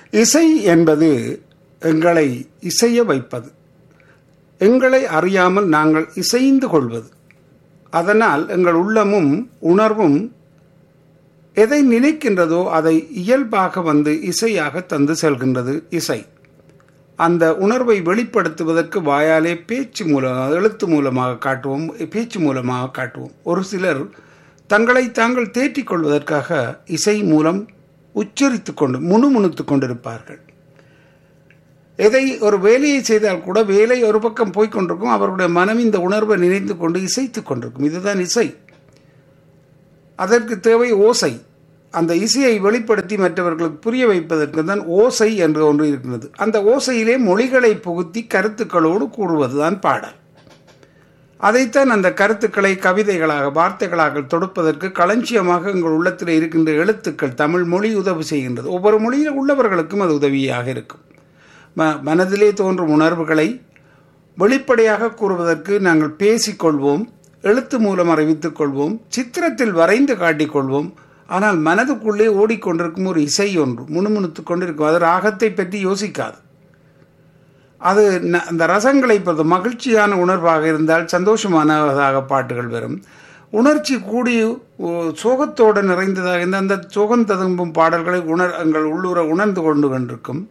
இசை என்பது எங்களை இசைய வைப்பது எங்களை அறியாமல் நாங்கள் இசைந்து கொள்வது அதனால் எங்கள் உள்ளமும் உணர்வும் எதை நினைக்கின்றதோ அதை இயல்பாக வந்து இசையாக தந்து செல்கின்றது இசை அந்த உணர்வை வெளிப்படுத்துவதற்கு வாயாலே பேச்சு மூலம் எழுத்து மூலமாக காட்டுவோம் பேச்சு மூலமாக காட்டுவோம் ஒரு சிலர் தங்களை தாங்கள் தேற்றிக் கொள்வதற்காக இசை மூலம் உச்சரித்து கொண்டு முணுமுணுத்து கொண்டிருப்பார்கள் எதை ஒரு வேலையை செய்தால் கூட வேலை ஒரு பக்கம் போய்கொண்டிருக்கும் அவருடைய மனம் இந்த உணர்வை நினைத்து கொண்டு இசைத்து கொண்டிருக்கும் இதுதான் இசை அதற்கு தேவை ஓசை அந்த இசையை வெளிப்படுத்தி மற்றவர்களுக்கு புரிய வைப்பதற்கு தான் ஓசை என்று ஒன்று இருக்கிறது அந்த ஓசையிலே மொழிகளை புகுத்தி கருத்துக்களோடு கூறுவதுதான் பாடல் அதைத்தான் அந்த கருத்துக்களை கவிதைகளாக வார்த்தைகளாக தொடுப்பதற்கு களஞ்சியமாக எங்கள் உள்ளத்தில் இருக்கின்ற எழுத்துக்கள் தமிழ் மொழி உதவி செய்கின்றது ஒவ்வொரு மொழியில் உள்ளவர்களுக்கும் அது உதவியாக இருக்கும் ம மனதிலே தோன்றும் உணர்வுகளை வெளிப்படையாக கூறுவதற்கு நாங்கள் பேசிக்கொள்வோம் எழுத்து மூலம் அறிவித்துக் கொள்வோம் சித்திரத்தில் வரைந்து காட்டிக்கொள்வோம் ஆனால் மனதுக்குள்ளே ஓடிக்கொண்டிருக்கும் ஒரு இசை ஒன்று முணுமுணுத்து கொண்டிருக்கும் அது ராகத்தை பற்றி யோசிக்காது அது அந்த ரசங்களை பொறுத்த மகிழ்ச்சியான உணர்வாக இருந்தால் சந்தோஷமானதாக பாட்டுகள் வரும் உணர்ச்சி கூடி சோகத்தோடு நிறைந்ததாக இருந்த அந்த சோகம் ததும்பும் பாடல்களை உணர் எங்கள் உள்ளூர உணர்ந்து கொண்டு கொண்டிருக்கும்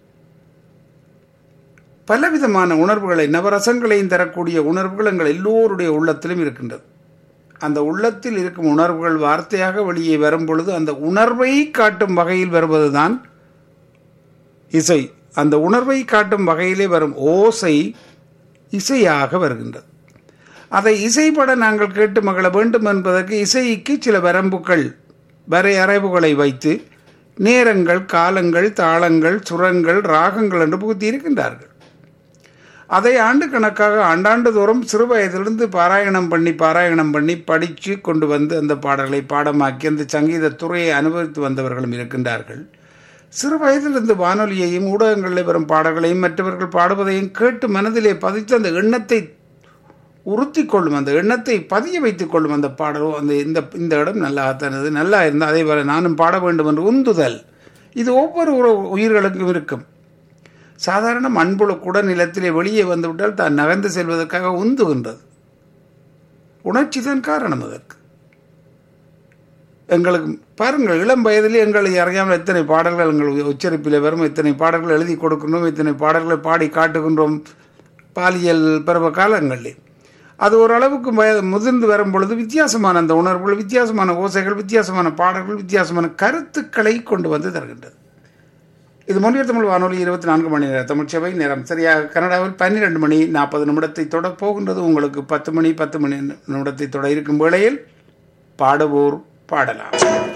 பலவிதமான உணர்வுகளை நவரசங்களையும் தரக்கூடிய உணர்வுகள் எங்கள் எல்லோருடைய உள்ளத்திலும் இருக்கின்றது அந்த உள்ளத்தில் இருக்கும் உணர்வுகள் வார்த்தையாக வெளியே வரும் பொழுது அந்த உணர்வை காட்டும் வகையில் வருவதுதான் இசை அந்த உணர்வை காட்டும் வகையிலே வரும் ஓசை இசையாக வருகின்றது அதை இசைப்பட நாங்கள் கேட்டு மகள வேண்டும் என்பதற்கு இசைக்கு சில வரம்புகள் வரையறைவுகளை வைத்து நேரங்கள் காலங்கள் தாளங்கள் சுரங்கள் ராகங்கள் என்று புகுத்தி இருக்கின்றார்கள் அதை ஆண்டு கணக்காக ஆண்டாண்டு தோறும் சிறு வயதிலிருந்து பாராயணம் பண்ணி பாராயணம் பண்ணி படித்து கொண்டு வந்து அந்த பாடல்களை பாடமாக்கி அந்த சங்கீத துறையை அனுபவித்து வந்தவர்களும் இருக்கின்றார்கள் சிறு வயதிலிருந்து வானொலியையும் ஊடகங்களில் வரும் பாடல்களையும் மற்றவர்கள் பாடுவதையும் கேட்டு மனதிலே பதித்து அந்த எண்ணத்தை உறுத்தி கொள்ளும் அந்த எண்ணத்தை பதிய வைத்துக் கொள்ளும் அந்த பாடலும் அந்த இந்த இந்த இடம் நல்லாகத்தானது நல்லா இருந்தால் அதே போல நானும் பாட வேண்டும் என்று உந்துதல் இது ஒவ்வொரு உயிர்களுக்கும் இருக்கும் சாதாரண மண்புழு கூட நிலத்திலே வெளியே வந்துவிட்டால் தான் நகர்ந்து செல்வதற்காக உந்துகின்றது உணர்ச்சி தான் காரணம் அதற்கு எங்களுக்கு பாருங்கள் இளம் வயதிலே எங்களை அறியாமல் எத்தனை பாடல்கள் எங்கள் உச்சரிப்பில் வரும் இத்தனை பாடல்கள் எழுதி கொடுக்கின்றோம் இத்தனை பாடல்களை பாடி காட்டுகின்றோம் பாலியல் பருவ காலங்களில் அது ஓரளவுக்கு வய முதிர்ந்து வரும் பொழுது வித்தியாசமான அந்த உணர்வுகள் வித்தியாசமான ஓசைகள் வித்தியாசமான பாடல்கள் வித்தியாசமான கருத்துக்களை கொண்டு வந்து தருகின்றது இது மொழியர் தமிழ் வானொலி இருபத்தி நான்கு மணி நேரம் தமிழ்ச்சபை நேரம் சரியாக கனடாவில் பன்னிரெண்டு மணி நாற்பது நிமிடத்தை தொட போகின்றது உங்களுக்கு பத்து மணி பத்து மணி நிமிடத்தை தொட இருக்கும் வேளையில் பாடுவோர் பாடலாம்